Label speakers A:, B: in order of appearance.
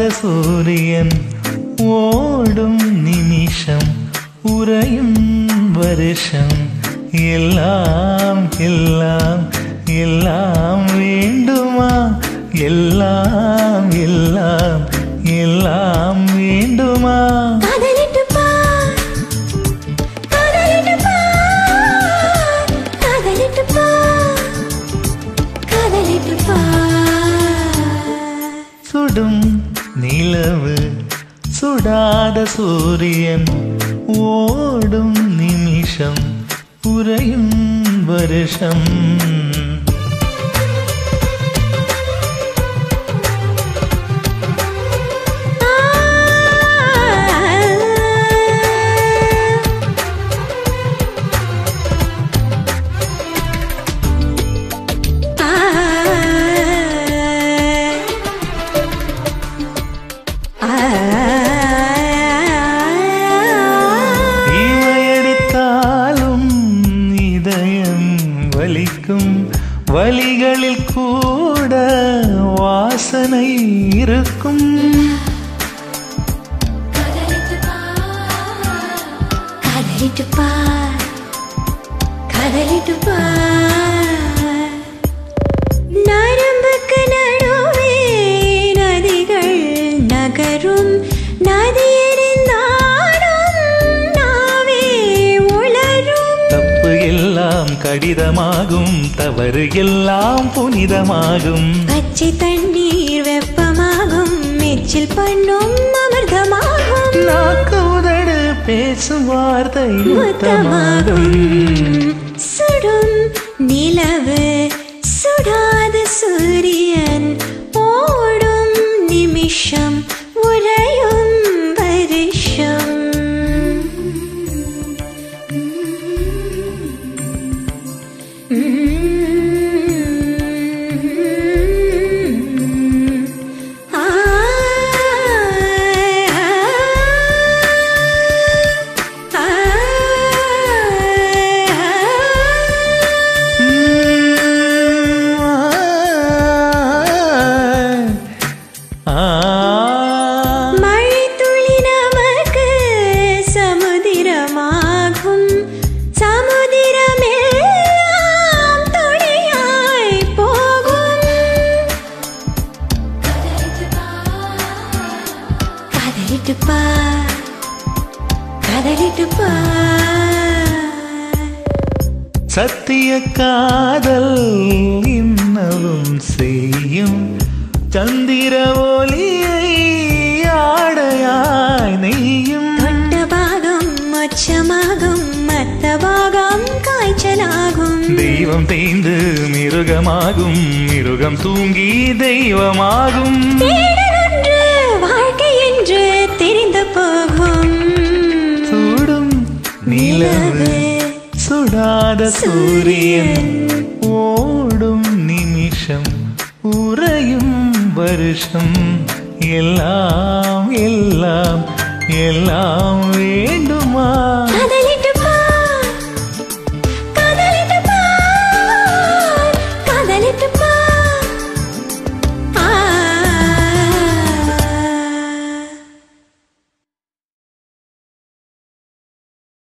A: சூரியன் ஓடும் நிமிஷம் உறையும் வருஷம் எல்லாம் எல்லாம் எல்லாம் வேண்டுமா எல்லாம் எல்லாம் எல்லாம் வேண்டுமா
B: காதலிட்டு பார் காதலிட்டு பார் காதலிட்டு பார் காதலிட்டு பார்
A: சுடும் நிலவு சுடாத சூரியன் ஓடும் நிமிஷம் உறையும் வருஷம் இவையடித்தாலும் இதயம் வலிக்கும் வலிகளில் கூட வாசனை இருக்கும்
B: காதலிட்டு பார் காதலிட்டு பார் நரம்புக்கு நடுவே நதிகள் நகரும் நதியறிந்தாலும் நாவே உளரும்
A: தப்பு எல்லாம் கடிதமாகும் தவறு எல்லாம் புனிதமாகும்
B: பச்சை தண்ணீர் வெப்பமாகும் எச்சில் பண்ணும் அமிர்தமாகும்
A: நாக்கு உதடு பேசும் வார்த்தை
B: முத்தமாகும்
A: முத்தமாகும்
B: சுடும் நிலவு சுடாத சூரியன் ஓடும் நிமிஷம் உறையும் வருஷம் ஆ ஆ மழை துளி நமக்கு சமுதிரமாகும் சமுதிரமெல்லாம் துணையாய் போகும் காதலிட்டு பார் காதலிட்டு பார்
A: சத்திய காதல் இன்னவும் செய்யும் சந்திர ஒளியை ஆடையாய் நெய்யும்
B: தொட்ட பாகம் மச்சமாகும் மத்த பாகம் காய்ச்சலாகும்
A: தெய்வம் தேய்ந்து மிருகமாகும் மிருகம் தூங்கி தெய்வமாகும்
B: தேடல் ஒன்று வாழ்க்கை என்று தெரிந்து போகும்
A: சூடும் நிலவு சுடாத சூரியன் ஓடும் நிமிஷம் உறையும் வருஷம் எல்லாம் எல்லாம் எல்லாம் வேண்டுமா